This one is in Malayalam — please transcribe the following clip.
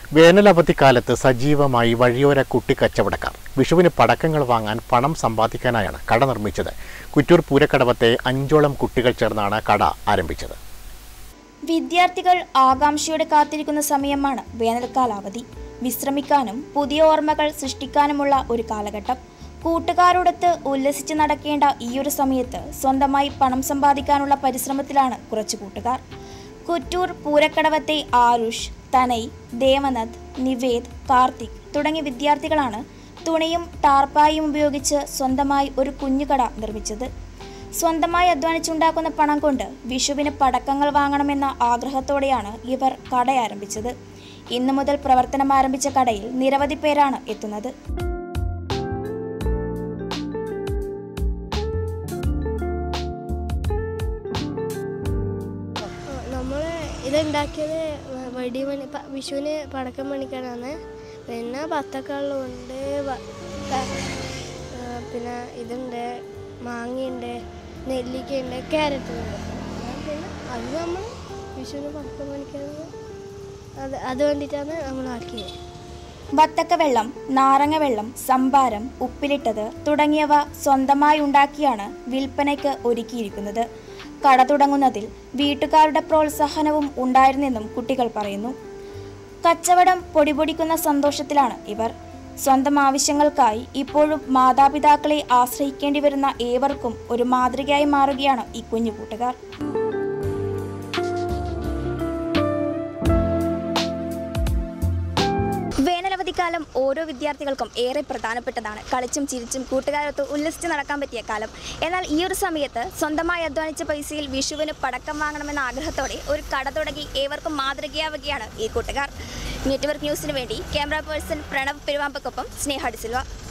വേനലവധിക്കാലത്ത് സജീവമായി വഴിയോര കുട്ടിക്കച്ചവടക്കാർ വിഷുവിന് പടക്കങ്ങൾ വാങ്ങാൻ പണം സമ്പാദിക്കാനായാണ് കട നിർമ്മിച്ചത് കുറ്റൂർ പൂരക്കടവത്തെ അഞ്ചോളം കുട്ടികൾ ചേർന്നാണ് കട ആരംഭിച്ചത് വിദ്യാർത്ഥികൾ ആകാംക്ഷയോടെ കാത്തിരിക്കുന്ന സമയമാണ് വേനൽക്കാലാവധി വിശ്രമിക്കാനും പുതിയ ഓർമ്മകൾ സൃഷ്ടിക്കാനുമുള്ള ഒരു കാലഘട്ടം കൂട്ടുകാരോടൊത്ത് ഉല്ലസിച്ച് നടക്കേണ്ട ഈയൊരു സമയത്ത് സ്വന്തമായി പണം സമ്പാദിക്കാനുള്ള പരിശ്രമത്തിലാണ് കുറച്ചു കൂട്ടുകാർ കുറ്റൂർ പൂരക്കടവത്തെ ആരുഷ് തനൈ ദേവനന്ദ് നിവേദ് കാർത്തിക് തുടങ്ങിയ വിദ്യാർത്ഥികളാണ് തുണിയും ടാർപ്പായും ഉപയോഗിച്ച് സ്വന്തമായി ഒരു കുഞ്ഞുകട നിർമ്മിച്ചത് സ്വന്തമായി അധ്വാനിച്ചുണ്ടാക്കുന്ന പണം കൊണ്ട് വിഷുവിന് പടക്കങ്ങൾ വാങ്ങണമെന്ന ആഗ്രഹത്തോടെയാണ് ഇവർ കട ആരംഭിച്ചത് ഇന്നു മുതൽ പ്രവർത്തനം ആരംഭിച്ച കടയിൽ നിരവധി പേരാണ് എത്തുന്നത് നമ്മൾ ഇതുണ്ടാക്കിയത് വെടിമണി പ- വിഷുവിന് പടക്കം പണിക്കാനാണ് പിന്നെ പത്തക്കള്ളുണ്ട് പിന്നെ ഇതുണ്ട് മാങ്ങയുണ്ട് നെല്ലിക്കയുണ്ട് ക്യാരറ്റ് ഉണ്ട് പിന്നെ അത് നമ്മൾ വിഷുവിന് പടക്കം പണിക്കാനാണ് അത് അത് വേണ്ടിയിട്ടാണ് നമ്മൾ ആക്കിയത് വത്തക്ക വെള്ളം നാരങ്ങ വെള്ളം സംഭാരം ഉപ്പിലിട്ടത് തുടങ്ങിയവ സ്വന്തമായി ഉണ്ടാക്കിയാണ് വിൽപ്പനയ്ക്ക് ഒരുക്കിയിരിക്കുന്നത് കട തുടങ്ങുന്നതിൽ വീട്ടുകാരുടെ പ്രോത്സാഹനവും ഉണ്ടായിരുന്നെന്നും കുട്ടികൾ പറയുന്നു കച്ചവടം പൊടിപൊടിക്കുന്ന സന്തോഷത്തിലാണ് ഇവർ സ്വന്തം ആവശ്യങ്ങൾക്കായി ഇപ്പോഴും മാതാപിതാക്കളെ ആശ്രയിക്കേണ്ടി വരുന്ന ഏവർക്കും ഒരു മാതൃകയായി മാറുകയാണ് ഈ കുഞ്ഞു കൂട്ടുകാർ വേനലവധിക്കാലം ഓരോ വിദ്യാർത്ഥികൾക്കും ഏറെ പ്രധാനപ്പെട്ടതാണ് കളിച്ചും ചിരിച്ചും കൂട്ടുകാരൊത്ത് ഉല്ലസിച്ച് നടക്കാൻ പറ്റിയ കാലം എന്നാൽ ഈ ഒരു സമയത്ത് സ്വന്തമായി അധ്വാനിച്ച പൈസയിൽ വിഷുവിന് പടക്കം വാങ്ങണമെന്ന ആഗ്രഹത്തോടെ ഒരു കട തുടങ്ങി ഏവർക്കും മാതൃകയാവുകയാണ് ഈ കൂട്ടുകാർ നെറ്റ്വർക്ക് ന്യൂസിന് വേണ്ടി ക്യാമറ പേഴ്സൺ പ്രണവ് പെരുവാമ്പക്കൊപ്പം സ്നേഹ ഡിസിൽവ